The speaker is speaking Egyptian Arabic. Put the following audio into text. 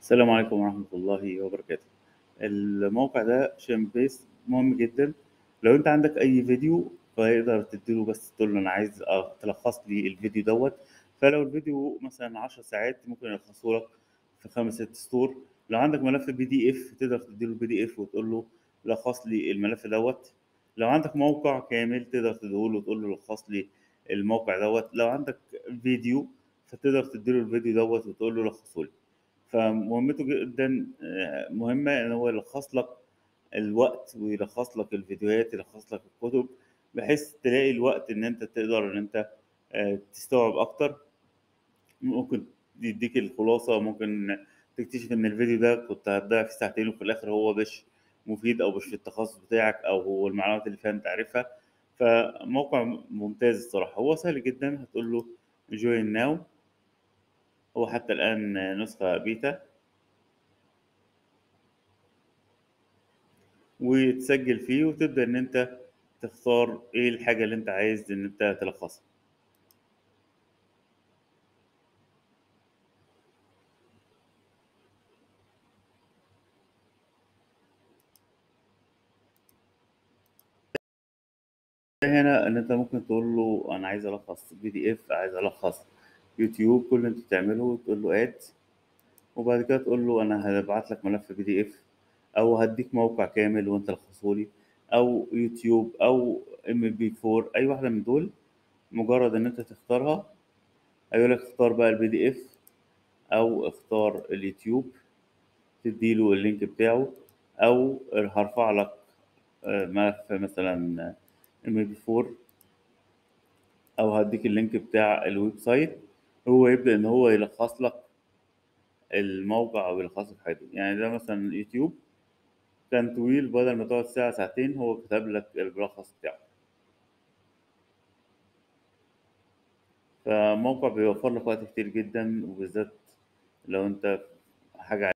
السلام عليكم ورحمة الله وبركاته. الموقع ده شامبيس مهم جدًا، لو أنت عندك أي فيديو فيقدر تدّي له بس تقول له أنا عايز آه تلخّص لي الفيديو دوّة، فلو الفيديو مثلًا 10 ساعات ممكن يلخّصه لك في 5، 6 سطور، لو عندك ملف PDF تقدر تدّي له PDF وتقول له لخّص لي الملف دوّة، لو عندك موقع كامل تقدر تدّيه له وتقول له لخّص لي الموقع دوّة، لو عندك فيديو فتقدر تدّي له الفيديو دوّة وتقول له لخّصه لي. فمهمته جدًا آآ مهمة إن هو يلخّص لك الوقت ويلخّص لك الفيديوهات، يلخّص لك الكتب، بحيث تلاقي الوقت إن أنت تقدر إن أنت آآ تستوعب أكتر. ممكن يدّيك الخلاصة، ممكن تكتشف إن الفيديو ده كنت هتضيّع فيه ساعتين وفي الآخر هو مش مفيد أو مش في التخصص بتاعك أو هو المعلومات اللي فيها أنت عارفها، فموقع ممتاز الصراحة، هو سهل جدًا هتقول له join now هو حتى الآن نسخة بيتا. وتسجّل فيه وتبدأ إن أنت تختار إيه الحاجة اللي أنت عايز إن أنت تلخّصها. هنا إن أنت ممكن تقول له أنا عايز ألخّص PDF، عايز ألخّص يوتيوب، كل اللي أنت تعمله تقول له add وبعد كده تقول له أنا هابعت لك ملف PDF أو هادّيك موقع كامل وأنت لخّصه لي أو يوتيوب أو MP4 أي واحدة من دول، مجرّد إن أنت تختارها هيقول لك اختار بقى الPDF أو اختار اليوتيوب، تدّي له اللينك بتاعه أو هارفع لك آآ ملف مثلًا MP4 أو هادّيك اللينك بتاع الwebsite هو يبدأ إن هو يلخّص لك الموقع أو يلخّصه في حاجة، يعني ده مثلًا يوتيوب كان طويل بدل ما تقعد ساعة، ساعتين هو كتب لك الملخص بتاعه. فموقع بيوفّر لك وقت كتير جدًا وبالذات لو أنت حاجة